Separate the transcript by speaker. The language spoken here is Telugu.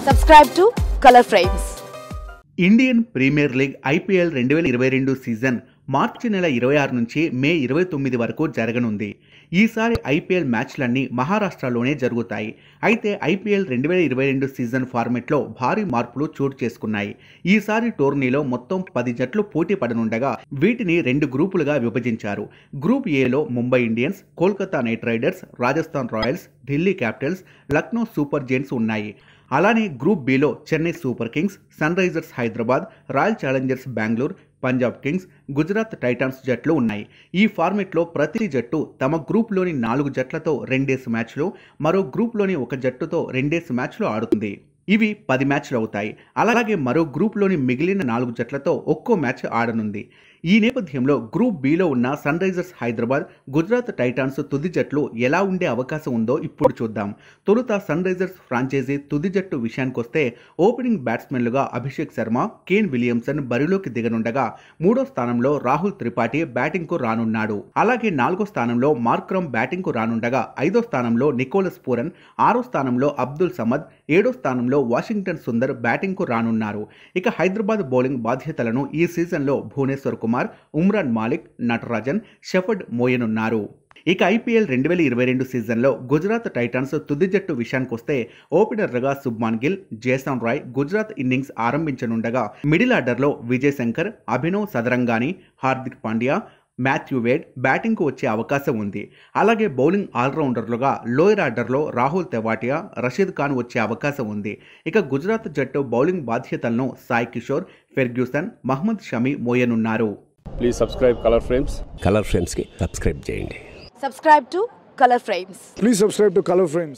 Speaker 1: Subscribe to Color Frames.
Speaker 2: Indian Premier League IPL రెండు వేల ఇరవై రెండు సీజన్ మార్చి నెల ఇరవై ఆరు నుంచి మే ఇరవై తొమ్మిది వరకు జరగనుంది ఈసారి ఐపీఎల్ మ్యాచ్లన్నీ మహారాష్ట్రలోనే జరుగుతాయి అయితే ఐపీఎల్ రెండు వేల ఇరవై రెండు సీజన్ ఫార్మెట్లో భారీ మార్పులు చోటు చేసుకున్నాయి ఈసారి టోర్నీలో మొత్తం పది జట్లు పోటీ పడనుండగా వీటిని రెండు గ్రూపులుగా విభజించారు గ్రూప్ ఏలో Mumbai Indians Kolkata Knight Riders Rajasthan Royals Delhi Capitals Lucknow Super Giants ఉన్నాయి అలానే గ్రూప్ బిలో Chennai Super Kings Sunrisers Hyderabad Royal Challengers Bengaluru Punjab Kings Gujarat Titans జట్లు ఉన్నాయి ఈ ఫార్మెట్లో ప్రతి జట్టు తమ గ్రూప్లోని నాలుగు జట్లతో రెండేసి మ్యాచ్లు మరో గ్రూప్లోని ఒక జట్టుతో రెండేసి మ్యాచ్లు ఆడుతుంది ఇవి పది మ్యాచ్లు అవుతాయి అలాగే మరో గ్రూప్లోని మిగిలిన నాలుగు జట్లతో ఒక్కో మ్యాచ్ ఆడనుంది ఈ నేపథ్యంలో గ్రూప్ బిలో ఉన్న Sunrisers Hyderabad Gujarat Titans తుది జట్లు ఎలా ఉండే అవకాశం ఉందో ఇప్పుడు చూద్దాం తొలుత సన్ రైజర్స్ ఫ్రాంచైజీ తుది జట్టు విషయానికొస్తే ఓపెనింగ్ బ్యాట్స్మెన్లుగా అభిషేక్ శర్మ కేన్ విలియమ్సన్ బరిలోకి దిగనుండగా మూడో స్థానంలో రాహుల్ త్రిపాఠి బ్యాటింగ్కు రానున్నాడు అలాగే నాలుగో స్థానంలో మార్క్రమ్ బ్యాటింగ్కు రానుండగా ఐదో స్థానంలో నికోలస్ పూరన్ ఆరో స్థానంలో అబ్దుల్ సమద్ ఏడో స్థానంలో వాషింగ్టన్ సుందర్ బ్యాటింగ్కు రానున్నారు ఇక హైదరాబాద్ బౌలింగ్ బాధ్యతలను ఈ సీజన్లో భువనేశ్వర్ కుమార్ ఉమ్రాన్ మాలిక్ నటరాజన్ షెఫర్డ్ మోయనున్నారు ఇక ఐపీఎల్ రెండు వేల ఇరవై రెండు సీజన్లో గుజరాత్ టైటాన్స్ తుది జట్టు విషయానికొస్తే ఓపెనర్లుగా Shubman Gill Jason Roy Gujarat innings ఆరంభించనుండగా మిడిల్ ఆర్డర్లో విజయ్ శంకర్ అభినవ్ సదరంగాని హార్దిక్ పాండ్యా మాథ్యూ వేడ్ బ్యాటింగ్కు వచ్చే అవకాశం ఉంది అలాగే బౌలింగ్ ఆల్రౌండర్లుగా లోయర్ ఆర్డర్లో రాహుల్ తెవాటియా రషీద్ ఖాన్ వచ్చే అవకాశం ఉంది ఇక గుజరాత్ జట్టు బౌలింగ్ బాధ్యతలను సాయి కిషోర్ ఫెర్గ్యూసన్ మహ్మద్ షమి మోయనున్నారు
Speaker 3: please subscribe Color Frames
Speaker 4: Color ఫ్రేమ్స్కి సబ్స్క్రైబ్ చేయండి
Speaker 1: Subscribe to Color Frames.
Speaker 5: Please subscribe to Color Frames.